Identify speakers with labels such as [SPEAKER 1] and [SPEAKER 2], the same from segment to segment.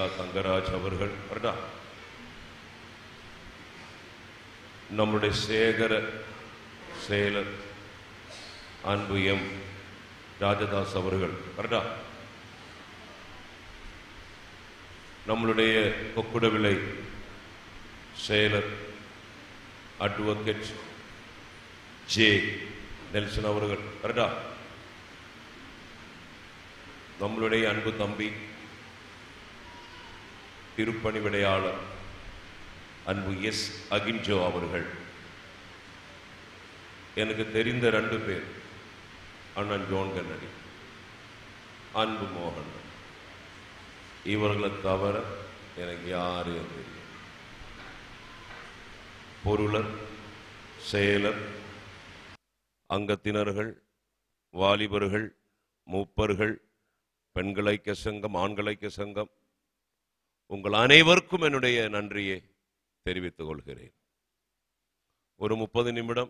[SPEAKER 1] ஐயா தங்கராஜ் அவர்கள் வரடா நம்முடைய சேகர செயலர் அன்பு எம் ராஜதாஸ் அவர்கள் வரடா நம்மளுடைய கொக்குடவிலை செயலர் அட்வொகேட் ஜே நெல்சன் அவர்கள் வரடா நம்மளுடைய அன்பு தம்பி திருப்பணி விடையாளர் அன்பு எஸ் அகின்ஜோ அவர்கள் எனக்கு தெரிந்த ரெண்டு பேர் அண்ணன் ஜோன் கண்ணடி அன்பு மோகன் இவர்களை தவிர எனக்கு யாரையும் தெரியும் பொருளர் செயலர் அங்கத்தினர்கள் வாலிபர்கள் மூப்பர்கள் பெண்கள் ஐக்கிய சங்கம் ஆண்கள் ஐக்கிய சங்கம் உங்கள் அனைவருக்கும் என்னுடைய நன்றியை தெரிவித்துக் கொள்கிறேன் ஒரு முப்பது நிமிடம்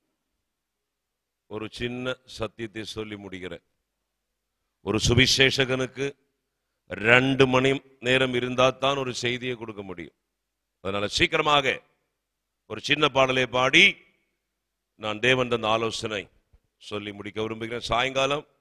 [SPEAKER 1] ஒரு சின்ன சத்தியத்தை சொல்லி முடிக்கிறேன் ஒரு சுவிசேஷகனுக்கு ரெண்டு மணி நேரம் இருந்தால் தான் ஒரு செய்தியை கொடுக்க முடியும் அதனால சீக்கிரமாக ஒரு சின்ன பாடலை பாடி நான் தேவன் தந்த ஆலோசனை சொல்லி முடிக்க விரும்புகிறேன் சாயங்காலம்